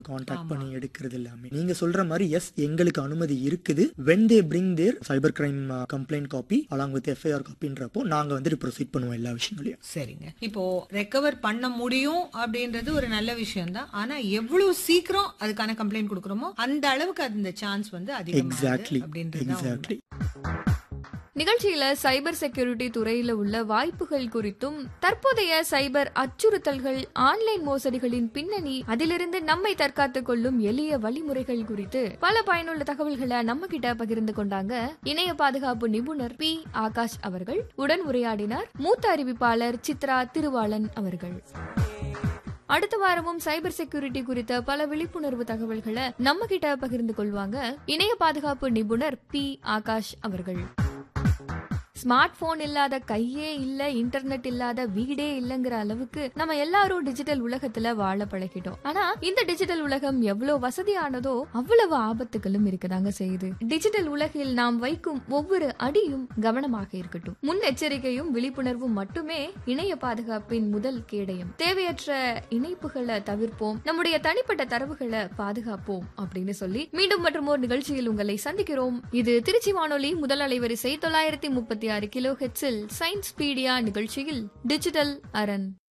Contact பண்ணி எடுக்கிறது எல்லாமே நீங்க சொல்ற மாதிரி எஸ் எங்களுக்கு அனுமதி இருக்குது when they bring their cyber crime complaint copy along with FIR காப்பின்றப்போ நாங்க வந்துட்டு ப்ரொசீட் பண்ணுவோம் எல்லா விஷயங்களையும் சரிங்க இப்போ ரெக்கவர் பண்ண முடியும் அப்படின்றது ஒரு நல்ல விஷயம் தான் ஆனா எவ்வளவு சீக்கிரம் அதுக்கான கம்ப்ளைண்ட் கொடுக்கறோமோ அந்த அளவுக்கு அந்த சான்ஸ் வந்து அதிகமாகுது எக்ஸாக்ட்லி அப்படின்றது தான் உண்மை. எக்ஸாக்ட்லி நிகழ்ச்சியில சைபர் செக்யூரிட்டி துறையில உள்ள வாய்ப்புகள் குறித்தும் தற்போதைய சைபர் அச்சுறுத்தல்கள் ஆன்லைன் மோசடிகளின் பின்னணி அதிலிருந்து நம்மை தற்காத்துக் கொள்ளும் எளிய வழிமுறைகள் குறித்து பல பயனுள்ள தகவல்களை நம்ம கிட்ட பகிர்ந்து கொண்டாங்க இணைய பாதுகாப்பு நிபுணர் பி ஆகாஷ் அவர்கள் உடன் உரையாடினார் மூத்த அறிவிப்பாளர் சித்ரா திருவாளன் அவர்கள் அடுத்த வாரமும் சைபர் செக்யூரிட்டி குறித்த பல விழிப்புணர்வு தகவல்களை நம்ம கிட்ட பகிர்ந்து கொள்வாங்க இணைய பாதுகாப்பு நிபுணர் பி ஆகாஷ் அவர்கள் ஸ்மார்ட் போன் இல்லாத கையே இல்ல இன்டர்நெட் இல்லாத வீடே இல்லங்கிற அளவுக்கு நம்ம எல்லாரும் டிஜிட்டல் உலகத்துல வாழ பழகிட்டோம் ஆனா இந்த டிஜிட்டல் உலகம் எவ்வளவு வசதியானதோ அவ்வளவு ஆபத்துகளும் இருக்கதாங்க செய்யுது டிஜிட்டல் உலகில் நாம் வைக்கும் ஒவ்வொரு அடியும் கவனமாக இருக்கட்டும் முன்னெச்சரிக்கையும் விழிப்புணர்வும் மட்டுமே இணைய பாதுகாப்பின் முதல் கேடயம் தேவையற்ற இணைப்புகளை தவிர்ப்போம் நம்முடைய தனிப்பட்ட தரவுகளை பாதுகாப்போம் அப்படின்னு சொல்லி மீண்டும் மற்றும் ஒரு நிகழ்ச்சியில் உங்களை சந்திக்கிறோம் இது திருச்சி வானொலி முதல் அலைவரிசை தொள்ளாயிரத்தி முப்பத்தி ஆறு கிலோ ஹெட்ஸில் சயின்ஸ் பீடியா நிகழ்ச்சியில் டிஜிட்டல் அரண்